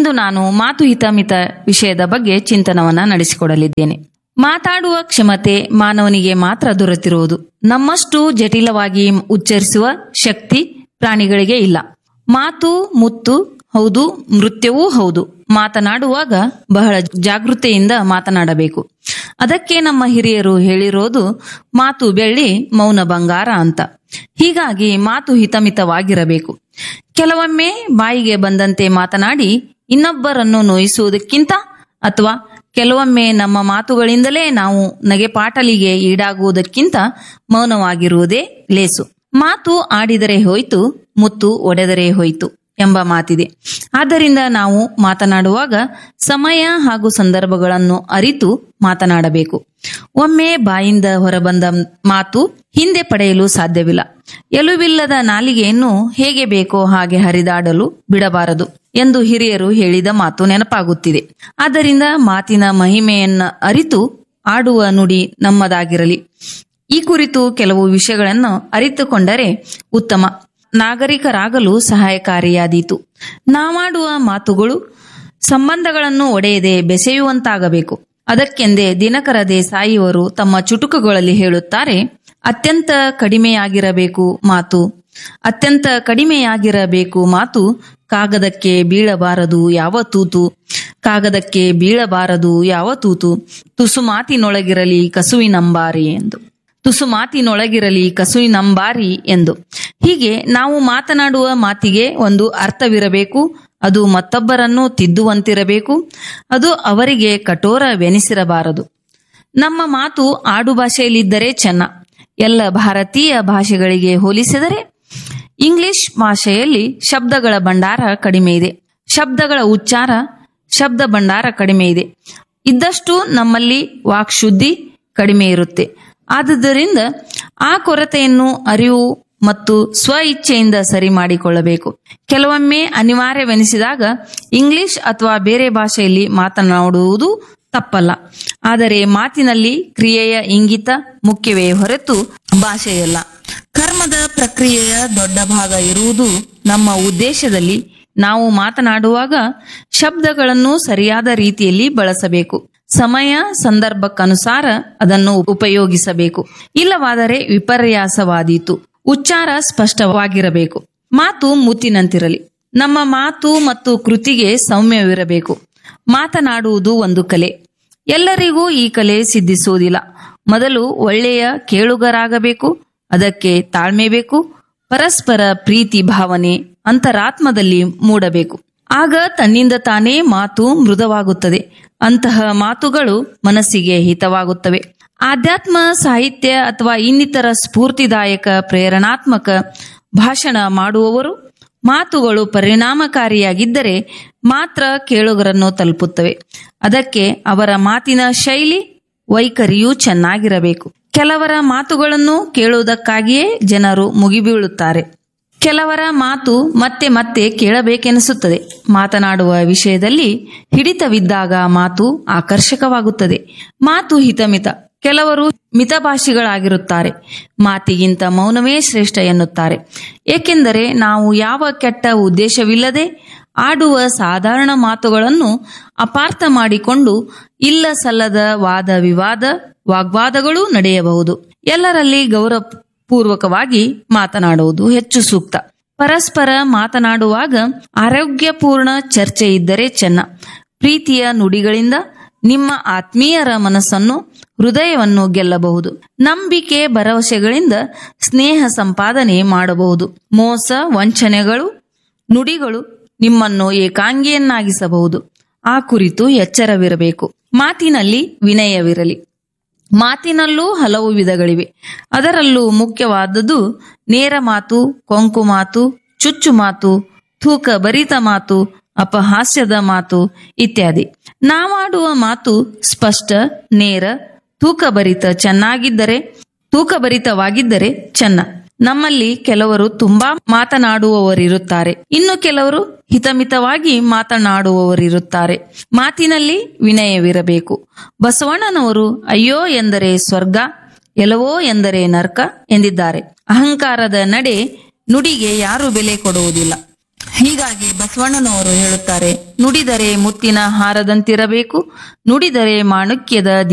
ಇಂದು ನಾನು ಮಾತು ಹಿತಮಿತ ವಿಷಯದ ಬಗ್ಗೆ ಚಿಂತನವನ್ನ ನಡೆಸಿಕೊಡಲಿದ್ದೇನೆ ಮಾತಾಡುವ ಕ್ಷಮತೆ ಮಾನವನಿಗೆ ಮಾತ್ರ ದೊರೆತಿರುವುದು ನಮ್ಮಷ್ಟು ಜಟಿಲವಾಗಿ ಉಚ್ಚರಿಸುವ ಶಕ್ತಿ ಪ್ರಾಣಿಗಳಿಗೆ ಇಲ್ಲ ಮಾತು ಮುತ್ತು ಹೌದು ನೃತ್ಯವೂ ಹೌದು ಮಾತನಾಡುವಾಗ ಬಹಳ ಜಾಗೃತೆಯಿಂದ ಮಾತನಾಡಬೇಕು ಅದಕ್ಕೆ ನಮ್ಮ ಹಿರಿಯರು ಹೇಳಿರೋದು ಮಾತು ಬೆಳ್ಳಿ ಮೌನ ಬಂಗಾರ ಅಂತ ಹೀಗಾಗಿ ಮಾತು ಹಿತಮಿತವಾಗಿರಬೇಕು ಕೆಲವೊಮ್ಮೆ ಬಾಯಿಗೆ ಬಂದಂತೆ ಮಾತನಾಡಿ ಇನ್ನೊಬ್ಬರನ್ನು ನೋಯಿಸುವುದಕ್ಕಿಂತ ಅಥವಾ ಕೆಲವೊಮ್ಮೆ ನಮ್ಮ ಮಾತುಗಳಿಂದಲೇ ನಾವು ನಗೆಪಾಟಲಿಗೆ ಈಡಾಗುವುದಕ್ಕಿಂತ ಮೌನವಾಗಿರುವುದೇ ಲೇಸು ಮಾತು ಆಡಿದರೆ ಹೋಯ್ತು ಮುತ್ತು ಒಡೆದರೆ ಹೋಯ್ತು ಎಂಬ ಮಾತಿದೆ ಆದ್ದರಿಂದ ನಾವು ಮಾತನಾಡುವಾಗ ಸಮಯ ಹಾಗೂ ಸಂದರ್ಭಗಳನ್ನು ಅರಿತು ಮಾತನಾಡಬೇಕು ಒಮ್ಮೆ ಬಾಯಿಂದ ಹೊರಬಂದ ಮಾತು ಹಿಂದೆ ಪಡೆಯಲು ಸಾಧ್ಯವಿಲ್ಲ ಎಲುವಿಲ್ಲದ ನಾಲಿಗೆಯನ್ನು ಹೇಗೆ ಬೇಕೋ ಹಾಗೆ ಹರಿದಾಡಲು ಬಿಡಬಾರದು ಎಂದು ಹಿರಿಯರು ಹೇಳಿದ ಮಾತು ನೆನಪಾಗುತ್ತಿದೆ ಆದ್ದರಿಂದ ಮಾತಿನ ಮಹಿಮೆಯನ್ನ ಅರಿತು ಆಡುವ ನುಡಿ ನಮ್ಮದಾಗಿರಲಿ ಈ ಕುರಿತು ಕೆಲವು ವಿಷಯಗಳನ್ನು ಅರಿತುಕೊಂಡರೆ ಉತ್ತಮ ನಾಗರಿಕರಾಗಲು ಸಹಾಯಕಾರಿಯಾದೀತು ನಾವಾಡುವ ಮಾತುಗಳು ಸಂಬಂಧಗಳನ್ನು ಒಡೆಯದೆ ಬೆಸೆಯುವಂತಾಗಬೇಕು ಅದಕ್ಕೆಂದೇ ದಿನಕರ ದೇಸಾಯಿಯವರು ತಮ್ಮ ಚುಟುಕುಗಳಲ್ಲಿ ಹೇಳುತ್ತಾರೆ ಅತ್ಯಂತ ಕಡಿಮೆಯಾಗಿರಬೇಕು ಮಾತು ಅತ್ಯಂತ ಕಡಿಮೆಯಾಗಿರಬೇಕು ಮಾತು ಕಾಗದಕ್ಕೆ ಬೀಳಬಾರದು ಯಾವ ತೂತು ಕಾಗದಕ್ಕೆ ಬೀಳಬಾರದು ಯಾವ ತೂತು ತುಸು ಮಾತಿನೊಳಗಿರಲಿ ಕಸುವಿನಂಬಾರಿ ಎಂದು ತುಸು ಮಾತಿನೊಳಗಿರಲಿ ಕಸುವಿನಂಬಾರಿ ಎಂದು ಹೀಗೆ ನಾವು ಮಾತನಾಡುವ ಮಾತಿಗೆ ಒಂದು ಅರ್ಥವಿರಬೇಕು ಅದು ಮತ್ತೊಬ್ಬರನ್ನು ತಿದ್ದುವಂತಿರಬೇಕು ಅದು ಅವರಿಗೆ ಕಠೋರವೆನಿಸಿರಬಾರದು ನಮ್ಮ ಮಾತು ಆಡು ಭಾಷೆಯಲ್ಲಿದ್ದರೆ ಚೆನ್ನ ಎಲ್ಲ ಭಾರತೀಯ ಭಾಷೆಗಳಿಗೆ ಹೋಲಿಸಿದರೆ ಇಂಗ್ಲಿಷ್ ಭಾಷೆಯಲ್ಲಿ ಶಬ್ದಗಳ ಭಂಡಾರ ಕಡಿಮೆ ಇದೆ ಶಬ್ದಗಳ ಉಚ್ಚಾರ ಶಬ್ದ ಭಂಡಾರ ಕಡಿಮೆ ಇದೆ ಇದ್ದಷ್ಟು ನಮ್ಮಲ್ಲಿ ವಾಕ್ಶುದ್ಧಿ ಕಡಿಮೆ ಇರುತ್ತೆ ಆದುದರಿಂದ ಆ ಕೊರತೆಯನ್ನು ಅರಿವು ಮತ್ತು ಸ್ವ ಇಚ್ಛೆಯಿಂದ ಸರಿ ಮಾಡಿಕೊಳ್ಳಬೇಕು ಕೆಲವೊಮ್ಮೆ ಅನಿವಾರ್ಯವೆನಿಸಿದಾಗ ಇಂಗ್ಲಿಷ್ ಅಥವಾ ಬೇರೆ ಭಾಷೆಯಲ್ಲಿ ಮಾತನಾಡುವುದು ತಪ್ಪಲ್ಲ ಆದರೆ ಮಾತಿನಲ್ಲಿ ಕ್ರಿಯೆಯ ಇಂಗಿತ ಮುಖ್ಯವೇ ಹೊರತು ಭಾಷೆಯಲ್ಲ ಕರ್ಮದ ಪ್ರಕ್ರಿಯೆಯ ದೊಡ್ಡ ಭಾಗ ಇರುವುದು ನಮ್ಮ ಉದ್ದೇಶದಲ್ಲಿ ನಾವು ಮಾತನಾಡುವಾಗ ಶಬ್ದಗಳನ್ನು ಸರಿಯಾದ ರೀತಿಯಲ್ಲಿ ಬಳಸಬೇಕು ಸಮಯ ಸಂದರ್ಭಕ್ಕನುಸಾರ ಅದನ್ನು ಉಪಯೋಗಿಸಬೇಕು ಇಲ್ಲವಾದರೆ ವಿಪರ್ಯಾಸವಾದೀತು ಉಚ್ಚಾರ ಸ್ಪಷ್ಟವಾಗಿರಬೇಕು ಮಾತು ಮುತ್ತಿನಂತಿರಲಿ ನಮ್ಮ ಮಾತು ಮತ್ತು ಕೃತಿಗೆ ಸೌಮ್ಯವಿರಬೇಕು ಮಾತನಾಡುವುದು ಒಂದು ಕಲೆ ಎಲ್ಲರಿಗೂ ಈ ಕಲೆ ಸಿದ್ಧಿಸುವುದಿಲ್ಲ ಮೊದಲು ಒಳ್ಳೆಯ ಕೇಳುಗರಾಗಬೇಕು ಅದಕ್ಕೆ ತಾಳ್ಮೆ ಬೇಕು ಪರಸ್ಪರ ಪ್ರೀತಿ ಭಾವನೆ ಅಂತರಾತ್ಮದಲ್ಲಿ ಮೂಡಬೇಕು ಆಗ ತನ್ನಿಂದ ತಾನೇ ಮಾತು ಮೃದುವಾಗುತ್ತದೆ ಅಂತಹ ಮಾತುಗಳು ಮನಸ್ಸಿಗೆ ಹಿತವಾಗುತ್ತವೆ ಆಧ್ಯಾತ್ಮ ಸಾಹಿತ್ಯ ಅಥವಾ ಇನ್ನಿತರ ಸ್ಫೂರ್ತಿದಾಯಕ ಪ್ರೇರಣಾತ್ಮಕ ಭಾಷಣ ಮಾಡುವವರು ಮಾತುಗಳು ಪರಿಣಾಮಕಾರಿಯಾಗಿದ್ದರೆ ಮಾತ್ರ ಕೇಳುಗರನ್ನು ತಲುಪುತ್ತವೆ ಅದಕ್ಕೆ ಅವರ ಮಾತಿನ ಶೈಲಿ ವೈಖರಿಯೂ ಚೆನ್ನಾಗಿರಬೇಕು ಕೆಲವರ ಮಾತುಗಳನ್ನು ಕೇಳುವುದಕ್ಕಾಗಿಯೇ ಜನರು ಮುಗಿಬೀಳುತ್ತಾರೆ ಕೆಲವರ ಮಾತು ಮತ್ತೆ ಮತ್ತೆ ಕೇಳಬೇಕೆನಿಸುತ್ತದೆ ಮಾತನಾಡುವ ವಿಷಯದಲ್ಲಿ ಹಿಡಿತವಿದ್ದಾಗ ಮಾತು ಆಕರ್ಷಕವಾಗುತ್ತದೆ ಮಾತು ಹಿತಮಿತ ಕೆಲವರು ಮಿತಭಾಷಿಗಳಾಗಿರುತ್ತಾರೆ ಮಾತಿಗಿಂತ ಮೌನವೇ ಶ್ರೇಷ್ಠ ಎನ್ನುತ್ತಾರೆ ಏಕೆಂದರೆ ನಾವು ಯಾವ ಕೆಟ್ಟ ಉದ್ದೇಶವಿಲ್ಲದೆ ಆಡುವ ಸಾಧಾರಣ ಮಾತುಗಳನ್ನು ಅಪಾರ್ಥ ಮಾಡಿಕೊಂಡು ಇಲ್ಲ ಸಲ್ಲದ ವಾದ ವಿವಾದ ವಾಗ್ವಾದಗಳೂ ನಡೆಯಬಹುದು ಎಲ್ಲರಲ್ಲಿ ಗೌರವಪೂರ್ವಕವಾಗಿ ಮಾತನಾಡುವುದು ಹೆಚ್ಚು ಸೂಕ್ತ ಪರಸ್ಪರ ಮಾತನಾಡುವಾಗ ಆರೋಗ್ಯಪೂರ್ಣ ಚರ್ಚೆ ಇದ್ದರೆ ಚೆನ್ನ ಪ್ರೀತಿಯ ನುಡಿಗಳಿಂದ ನಿಮ್ಮ ಆತ್ಮೀಯರ ಮನಸ್ಸನ್ನು ಹೃದಯವನ್ನು ಗೆಲ್ಲಬಹುದು ನಂಬಿಕೆ ಭರವಸೆಗಳಿಂದ ಸ್ನೇಹ ಸಂಪಾದನೆ ಮಾಡಬಹುದು ಮೋಸ ವಂಚನೆಗಳು ನುಡಿಗಳು ನಿಮ್ಮನ್ನು ಏಕಾಂಗಿಯನ್ನಾಗಿಸಬಹುದು ಆ ಕುರಿತು ಎಚ್ಚರವಿರಬೇಕು ಮಾತಿನಲ್ಲಿ ವಿನಯವಿರಲಿ ಮಾತಿನಲ್ಲೂ ಹಲವು ವಿಧಗಳಿವೆ ಅದರಲ್ಲೂ ಮುಖ್ಯವಾದದ್ದು ನೇರ ಮಾತು ಕೊಂಕು ಮಾತು ಚುಚ್ಚು ಮಾತು ತೂಕ ಭರಿತ ಮಾತು ಅಪಹಾಸ್ಯದ ಮಾತು ಇತ್ಯಾದಿ ನಾವಾಡುವ ಮಾತು ಸ್ಪಷ್ಟ ನೇರ ತೂಕಭರಿತ ಚೆನ್ನಾಗಿದ್ದರೆ ತೂಕಭರಿತವಾಗಿದ್ದರೆ ಚೆನ್ನ ನಮ್ಮಲ್ಲಿ ಕೆಲವರು ತುಂಬಾ ಮಾತನಾಡುವವರಿರುತ್ತಾರೆ ಇನ್ನು ಕೆಲವರು ಹಿತಮಿತವಾಗಿ ಮಾತನಾಡುವವರಿರುತ್ತಾರೆ ಮಾತಿನಲ್ಲಿ ವಿನಯವಿರಬೇಕು ಬಸವಣ್ಣನವರು ಅಯ್ಯೋ ಎಂದರೆ ಸ್ವರ್ಗ ಎಲವೋ ಎಂದರೆ ನರ್ಕ ಎಂದಿದ್ದಾರೆ ಅಹಂಕಾರದ ನಡೆ ನುಡಿಗೆ ಯಾರು ಬೆಲೆ ಕೊಡುವುದಿಲ್ಲ ಹೀಗಾಗಿ ಬಸವಣ್ಣನವರು ಹೇಳುತ್ತಾರೆ ನುಡಿದರೆ ಮುತ್ತಿನ ಹಾರದಂತಿರಬೇಕು ನುಡಿದರೆ ಮಾಣುಕ್ಯದ